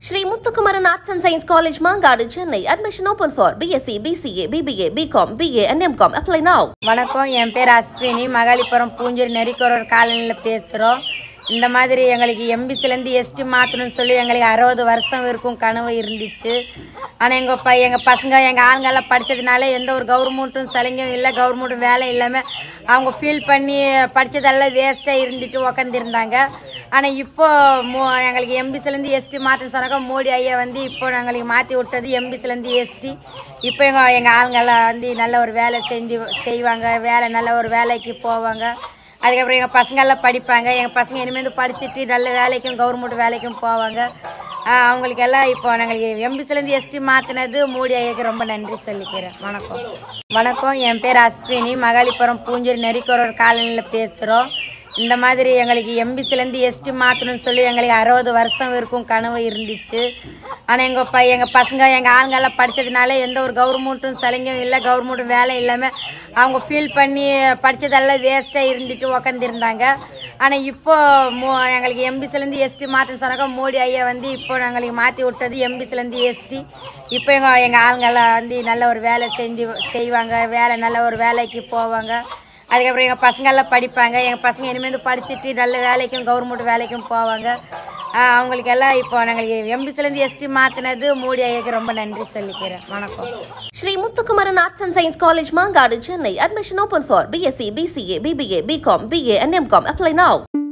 Sri Muthukumaran Arts and Science College, Mangadu, Chennai. Admission open for BSc, BCA, BBA, BCom, BA, and MCom. Apply now. வணக்கம் என் பேர் அஸ்வினி மகாலிபுரம் பூஞ்சேரி நெறிக்கோரர் காலனியில் பேசுகிறோம் இந்த மாதிரி எங்களுக்கு எம்பிசிலேருந்து எஸ்டி மாற்றணும்னு சொல்லி எங்களுக்கு அறுபது வருஷம் இருக்கும் கனவு இருந்துச்சு ஆனால் எங்கள் ப எங்கள் பசங்க எங்கள் ஆளுங்கெல்லாம் படித்ததுனால எந்த ஒரு கவர்மெண்ட்டும் சலுகையும் இல்லை கவர்மெண்ட்டும் வேலை இல்லாமல் அவங்க ஃபீல் பண்ணி படித்ததெல்லாம் வேஸ்ட்டாக இருந்துட்டு உக்காந்துருந்தாங்க ஆனால் இப்போ மோ எங்களுக்கு எம்பிசிலேருந்து எஸ்டி மாற்றணும்னு சொன்னாக்கா மோடி ஐயா வந்து இப்போ எங்களுக்கு மாற்றி விட்டது எம்பிசிலேருந்து எஸ்டி இப்போ எங்கள் எங்கள் ஆளுங்கெல்லாம் வந்து நல்ல ஒரு வேலை செஞ்சு செய்வாங்க வேலை நல்ல ஒரு வேலைக்கு போவாங்க அதுக்கப்புறம் எங்கள் பசங்கெல்லாம் படிப்பாங்க எங்கள் பசங்க இனிமேல் படிச்சுட்டு நல்ல வேலைக்கும் கவர்மெண்ட் வேலைக்கும் போவாங்க ஆஹ் அவங்களுக்கு எல்லாம் இப்போ நாங்கள் எம்பிசிலேருந்து எஸ்டி மாற்றினது மோடி ஐயாக்கு ரொம்ப நன்றி சொல்லிக்கிறேன் வணக்கம் வணக்கம் என் பேர் அஸ்வினி மகாலிபுரம் பூஞ்சேரி நெறிக்கோரர் காலனியில் பேசுகிறோம் இந்த மாதிரி எங்களுக்கு எம்பிசிலேருந்து எஸ்டி மாற்றணும்னு சொல்லி எங்களுக்கு அறுபது வருஷம் இருக்கும் கனவு இருந்துச்சு ஆனால் எங்கள் ப எங்கள் பசங்க எங்கள் ஆளுங்கெல்லாம் படித்ததுனால எந்த ஒரு கவர்மெண்ட்டும் சலுகையும் இல்லை கவர்மெண்ட்டும் வேலை இல்லாமல் அவங்க ஃபீல் பண்ணி படித்ததெல்லாம் வேஸ்ட்டாக இருந்துட்டு உக்காந்துருந்தாங்க ஆனால் இப்போ மோ எங்களுக்கு எம்பிசிலேருந்து எஸ்டி மாற்றணும்னு சொன்னாக்கா மோடி ஐயா வந்து இப்போ எங்களுக்கு மாற்றி விட்டது எம்பிசிலேருந்து எஸ்டி இப்போ எங்கள் எங்கள் ஆளுங்கெல்லாம் வந்து நல்ல ஒரு வேலை செஞ்சு செய்வாங்க வேலை நல்ல ஒரு வேலைக்கு போவாங்க அதுக்கப்புறம் எங்கள் பசங்கெல்லாம் படிப்பாங்க எங்கள் பசங்க இனிமேல் படிச்சுட்டு நல்ல வேலைக்கும் கவர்மெண்ட் வேலைக்கும் போவாங்க ஆஹ் அவங்களுக்கு எல்லாம் இப்போ நாங்கள் எம்பிசிலேருந்து எஸ்டி மாற்றினது மோடி ஐயாக்கு ரொம்ப நன்றி சொல்லிக்கிறேன் வணக்கம் Sri Muthukumaran Arts and Science College, Mangadu, Chennai. Admission open for BSc, BCA, BBA, BCom, BA, and MCom. Apply now.